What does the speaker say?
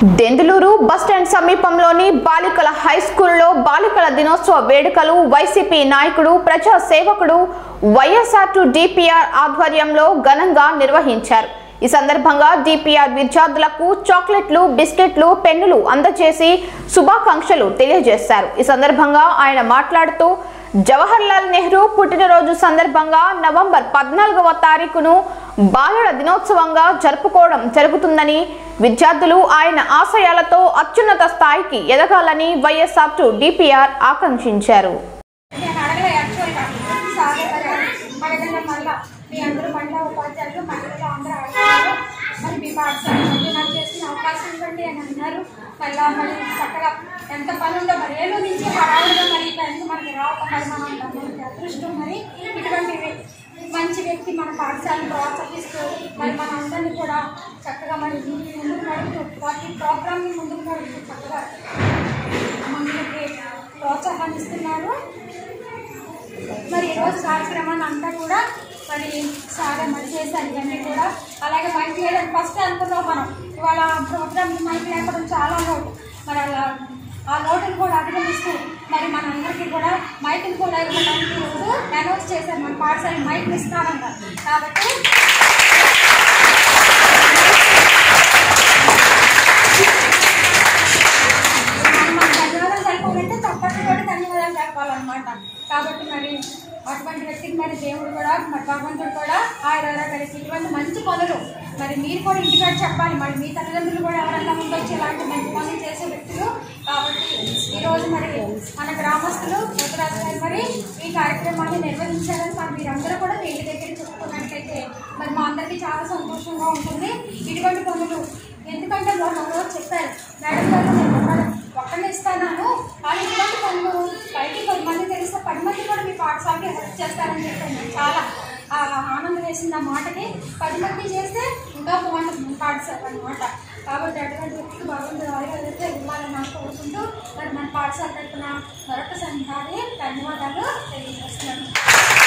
Denduluru bus stand సమీపంలోని బాలికల high స్కూల్లో బాలికల దినోత్సవ వేడుకలు వైసీపీ నాయకుడు ప్రజా సేవకుడు వైఎస్ఆర్ టు డిపిఆర్ ఆధ్వర్యంలో ఘనంగా నిర్వహించారు ఈ సందర్భంగా డిపిఆర్ విద్యార్థులకు చాక్లెట్లు బిస్కెట్లు పెన్నులు అందజేసి శుభాకాంక్షలు తెలియజేశారు ఈ సందర్భంగా ఆయన మాట్లాడుతూ జవహర్లాల్ నెహ్రూ పుట్టినరోజు సందర్భంగా నవంబర్ పద్నాలుగవ తారీఖును బాలల దినోత్సవంగా జరుపుకోవడం జరుగుతుందని విద్యార్థులు ఆయన ఆశయాలతో అత్యున్నత స్థాయికి ఎదగాలని వైఎస్ఆర్ టు డిపిఆర్ ఆకాంక్షించారు నేను అడగలే యాక్చువల్గా సార్ అడగడం వల్ల మీ అందరూ మహిళా ఉపాధ్యాయులు మహిళలు అందరూ అడుగుతారు మరి మీ పాఠశాల మళ్ళీ నాకు చేసిన అవకాశం ఇవ్వండి అని అన్నారు మళ్ళీ మరి చక్కగా ఎంత పని ఉందో మరి ఏదో నుంచి హడావుడిగా మరి ఎందుకు మనకి రావటం మరి మనం మనకి అదృష్టం మరి ఇటువంటి వ్య- మంచి వ్యక్తి మన పాఠశాలను ప్రోత్సహిస్తూ మరి మన అందరినీ కూడా చక్కగా మరి ముందుకు నడుపుతూ వాటి ప్రోగ్రామ్ని ముందుకు నడుపుతూ చక్కగా మనకి ప్రోత్సాహాన్ని ఇస్తున్నారు మరి ఈరోజు కార్యక్రమాన్ని అంతా కూడా మరి చాలా మంచి చేశారు ఇవన్నీ కూడా అలాగే మైక్ లేదని ఫస్ట్ అనుకున్నాం మనం ఇవాళ ప్రోగ్రామ్ మైక్ లేకపోవడం చాలా లోటు మరి అలా ఆ లోటును కూడా అధిగమిస్తూ మరి మనందరికీ కూడా మైక్ని కూడా ఇవ్వడానికి ఈరోజు అనౌన్స్ చేశారు మన పాఠశాల మైక్ ఇస్తారంట కాబట్టి మనం మన ధన్యవాదాలు తెలపాలంటే తప్పట్లు కూడా ధన్యవాదాలు తెలపాలన్నమాట కాబట్టి మరి అటువంటి వ్యక్తికి మరి దేవుడు కూడా మరి భగవంతుడు కూడా ఆయన కలిసి ఇటువంటి మంచి పనులు మరి మీరు కూడా ఇంటికాడ చెప్పాలి మరి మీ తల్లిదండ్రులు కూడా ఎవరన్నా ముందొచ్చి ఇలాంటి మంచి పనులు చేసే వ్యక్తులు కాబట్టి ఈరోజు మరి మన గ్రామస్తులు యువరాజు గారు మరి ఈ కార్యక్రమాన్ని నిర్వహించారని మరి మీరందరూ కూడా మీ ఇంటి దగ్గర చెప్పుకున్నట్టయితే మరి మా అందరికీ చాలా సంతోషంగా ఉంటుంది ఇటువంటి పనులు ఎందుకంటే మొన్న ఒక రోజు చెప్పారు మేడం గారు నేను ఒక్క- ఒక్కనే ఇస్తాను కానీ ఇటువంటి పనులు బయటికి పది మంది తెలిస్తే పది మంది కూడా మీ పాఠశాలకి హెల్ప్ చేస్తారని చెప్పాను నాకు చాలా ఆ, ఆనందం వేసింది ఆ మాటకి పది మంది చేస్తే ఇంకా బాగుంటుంది పాఠశాల అనమాట కాబట్టి అటువంటి వ్యక్తికి భగవంతుడు ఆయుర్వేదతే ఇవ్వాలని అనుకుంటూ మరి మన పాఠశాల తరఫున మరొకసారి ధన్యవాదాలు తెలియజేస్తున్నాను